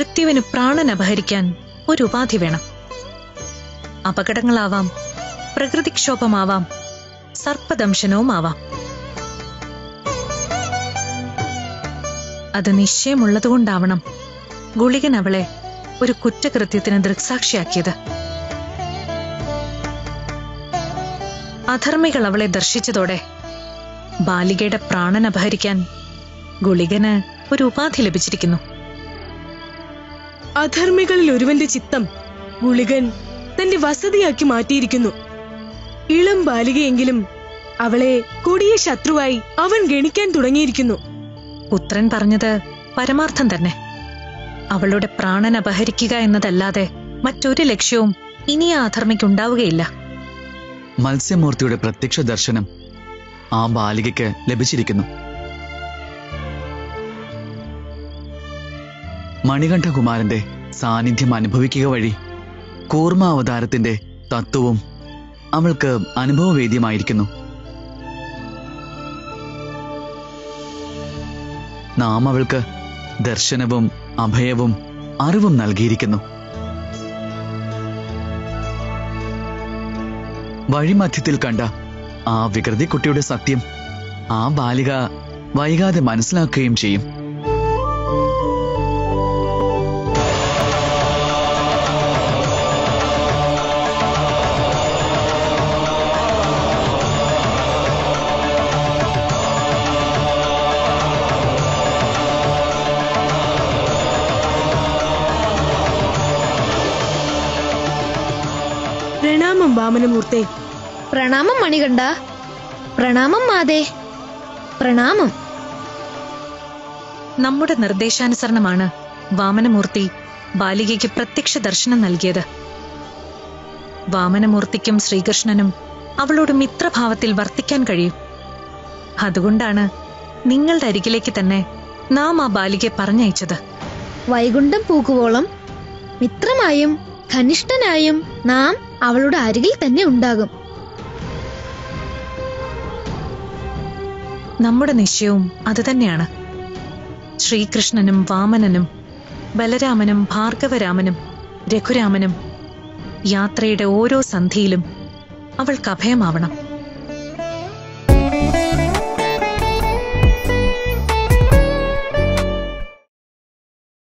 മൃത്യുവിന് പ്രാണൻ അപഹരിക്കാൻ ഒരു ഉപാധി വേണം അപകടങ്ങളാവാം പ്രകൃതിക്ഷോഭമാവാം സർപ്പദംശനവുമാവാം അത് നിശ്ചയമുള്ളതുകൊണ്ടാവണം ഗുളികൻ അവളെ ഒരു കുറ്റകൃത്യത്തിന് ദൃക്സാക്ഷിയാക്കിയത് അധർമ്മികൾ അവളെ ദർശിച്ചതോടെ ബാലികയുടെ പ്രാണൻ അപഹരിക്കാൻ ഗുളികന് ഒരു ഉപാധി ലഭിച്ചിരിക്കുന്നു അധർമ്മികളിൽ ഒരുവന്റെ ചിത്തം ഗുളികൻ തന്റെ വസതിയാക്കി മാറ്റിയിരിക്കുന്നു ഇളം ബാലികയെങ്കിലും അവളെ കൊടിയ ശത്രുവായി അവൻ ഗണിക്കാൻ തുടങ്ങിയിരിക്കുന്നു പുത്രൻ പറഞ്ഞത് പരമാർത്ഥം തന്നെ അവളുടെ പ്രാണൻ അപഹരിക്കുക എന്നതല്ലാതെ മറ്റൊരു ലക്ഷ്യവും ഇനി ആ അധർമ്മയ്ക്കുണ്ടാവുകയില്ല മത്സ്യമൂർത്തിയുടെ പ്രത്യക്ഷ ദർശനം ആ ബാലികയ്ക്ക് ലഭിച്ചിരിക്കുന്നു മണികണ്ഠകുമാരന്റെ സാന്നിധ്യം അനുഭവിക്കുക വഴി കൂർമ്മ അവതാരത്തിന്റെ തത്വവും അവൾക്ക് അനുഭവവേദ്യമായിരിക്കുന്നു നാം അവൾക്ക് ദർശനവും അഭയവും അറിവും നൽകിയിരിക്കുന്നു വഴിമധ്യത്തിൽ കണ്ട ആ വികൃതി കുട്ടിയുടെ സത്യം ആ ബാലിക വൈകാതെ മനസ്സിലാക്കുകയും ചെയ്യും പ്രണാമം വാമനമൂർത്തെ പ്രണാമം മണികണ്ഠ പ്രണാമം മാതേ പ്രണാമം നമ്മുടെ നിർദ്ദേശാനുസരണമാണ് വാമനമൂർത്തി ബാലികയ്ക്ക് പ്രത്യക്ഷ ദർശനം നൽകിയത് വാമനമൂർത്തിക്കും ശ്രീകൃഷ്ണനും അവളോട് മിത്രഭാവത്തിൽ വർത്തിക്കാൻ കഴിയും അതുകൊണ്ടാണ് നിങ്ങളുടെ അരികിലേക്ക് തന്നെ നാം ആ ബാലികയെ പറഞ്ഞയച്ചത് വൈകുണ്ഠം പൂക്കുവോളം മിത്രമായും ഘനിഷ്ഠനായും നാം അവളുടെ അരികിൽ തന്നെ ഉണ്ടാകും നമ്മുടെ നിശ്ചയവും അതുതന്നെയാണ് ശ്രീകൃഷ്ണനും വാമനനും ബലരാമനും ഭാർഗവരാമനും രഘുരാമനും യാത്രയുടെ ഓരോ സന്ധിയിലും അവൾക്ക് അഭയമാവണം